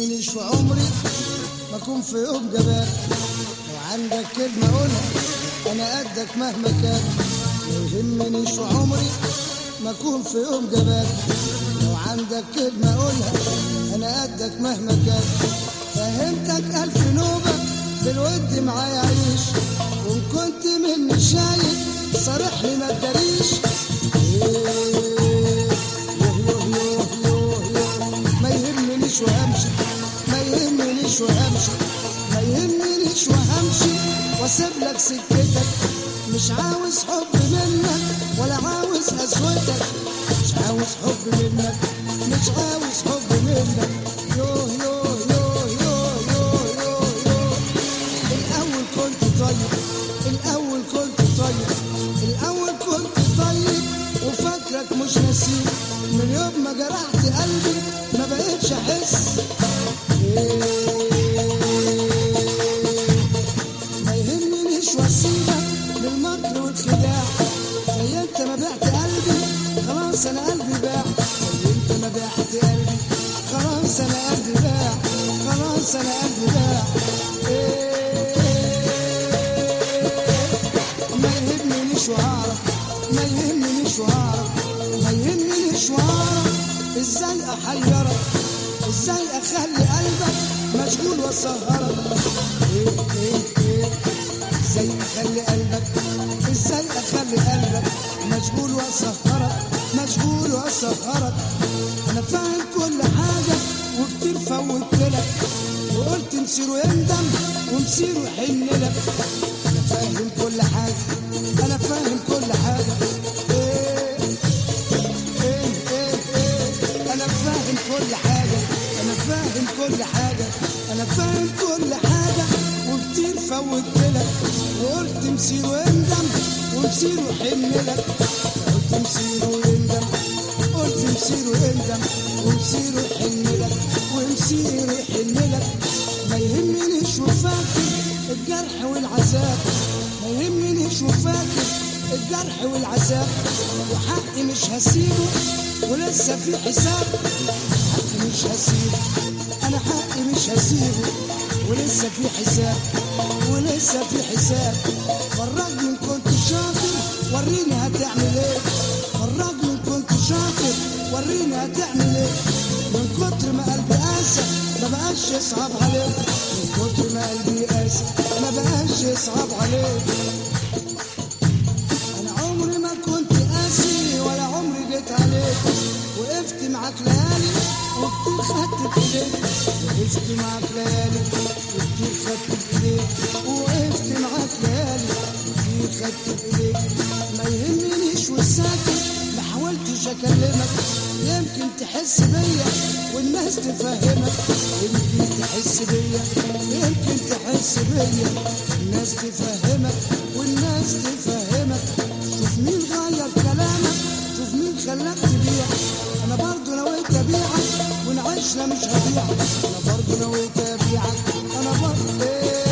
يهمنيش في عمري ما اكون في يوم جبان لو عندك كلمة قولها انا قدك مهما كان ما يهمنيش في عمري ما اكون في يوم جبان لو عندك كلمة قولها انا قدك مهما كان فهمتك الف نوبة بالود معايا عيش وان كنت مني شايف صارح لي ما تداريش ما يهمنيش وهمشي ما يهمنيش وهمشي ما يهمنيش وهمشي واسيب لك سكتك مش عاوز حب منك ولا عاوز قسوتك مش عاوز حب منك مش عاوز حب منك يوه يوه يوه يوه يوه يوه يوه الأول كنت طيب الأول كنت طيب الأول كنت طيب وفاكرك مش نسيب من يوم ما جرحت قلبي ما بقتش أحس ما يهمنيش واسيبك من المكر والخداع زي انت ما بعت قلبي خلاص انا قلبي باع زي انت ما بعت قلبي خلاص انا قلبي باع خلاص انا قلبي باع إيه ما يهمنيش وهعرف ما يهمنيش وهعرف ما يهمنيش وهعرف ازاي احيرك ازاي اخلي قلبك مشغول واسهرك ايه ايه ايه ازاي اخلي قلبك ازاي اخلي قلبك مشغول واسهرك مشغول واسهرك انا فاهم كل حاجه وكتير فوتت لك وقلت مصيره يندم ومصيره يحن لك انا فاهم كل حاجه انا فاهم كل حاجه ايه ايه ايه ايه انا فاهم كل حاجه انا فاهم كل حاجه انا فاهم كل حاجه وكتير فوتت لك وقلت مصيره يندم ومصيره يحن لك قلت مصيره يندم قلت مصيره يندم ومصيره يحن لك ومصيره يحن لك ما يهمنيش وفاكر الجرح والعذاب ما يهمنيش وفاكر الجرح والعذاب وحقي مش هسيبه ولسه في حساب حقي مش هسيبه انا حقي مش هسيبه ولسه في حساب ولسه في حساب فرجني ان كنت شاطر وريني هتعمل ايه فرجني ان كنت شاطر وريني هتعمل ايه من كتر ما قلبي قاسى ما بقاش يصعب عليك من كتر ما قلبي قاسى ما بقاش يصعب عليك انا عمري ما كنت قاسي ولا عمري جيت عليك وقفت معاك ليالي وكتير خدت بايديك وقفت معاك ليالي وكتير خدت بايديك وقفت معاك ليالي وكتير خدت بايديك ما يهمنيش والساكت ما حاولتش اكلمك يمكن تحس بيا والناس تفهمك يمكن تحس بيا يمكن تحس بيا الناس تفهمك والناس تفهمك شوف مين غير كلامك شوف مين خلاك تبيع انا برضو نويت ابيعك ونعيشنا مش هبيعك انا برضو نويت ابيعك انا برضو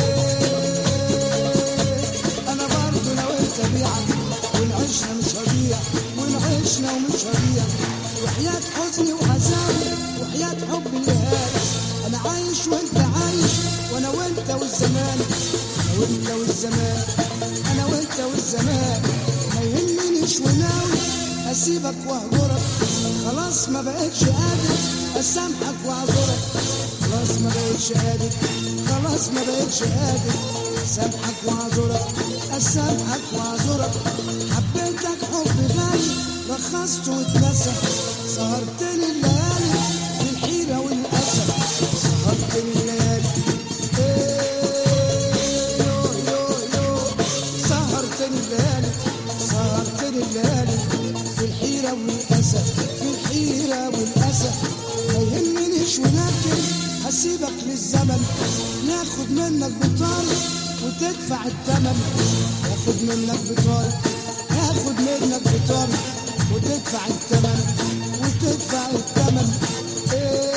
انا برضو نويت ابيعك ونعيشنا مش هبيع ونعيشنا ومش هبيع وحياة حزني وعذابي وحياة حبي اللي هاني انا عايش وانت عايش وانا وانت والزمان انا وانت والزمان انا وانت والزمان ما يهمنيش وناوي اسيبك واهجرك خلاص ما بقتش قادر اسامحك واعذرك خلاص ما بقتش قادر خلاص ما بقتش قادر اسامحك واعذرك اسامحك واعذرك حبيتك حب غالي رخصت واتنسى سهرتني الليالي بالحيرة والأسى سهرتني الليالي إيه يو يو يو سهرتني الليالي سهرتني الليالي في الحيرة والأسى في الحيرة والأسى ما يهمنيش ولكن هسيبك للزمن ياخد منك بطارق وتدفع الثمن ياخد منك بطارق ياخد منك بطارق وتدفع الثمن وتدفع الثمن إيه